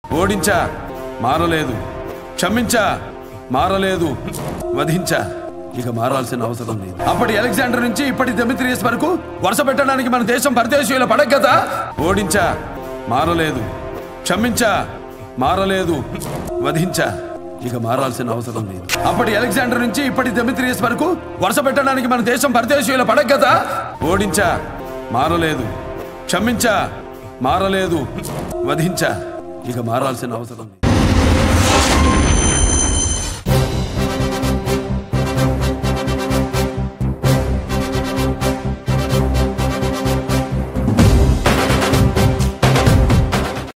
ఓడించా మారలేదు క్షమించా మారలేదు వధించా ఇక మారాల్సిన అవసరం లేదు అప్పటి అలెగ్జాండర్ నుంచి ఇప్పటి దెమిత్రియస్ వరకు వరుస పెట్టడానికి మన దేశం పరదేశీయుల పడక కదా ఓడించా మారలేదు క్షమించా మారలేదు వధించా ఇక మారాల్సిన అవసరం లేదు అప్పటి అలెగ్జాండర్ నుంచి ఇప్పటి దెమిత్రియస్ వరకు వరుస పెట్టడానికి మన దేశం పరదేశీయుల పడక కదా ఓడించా మారలేదు క్షమించా మారలేదు వధించా ఇక మారాల్సిన అవసరం లేదు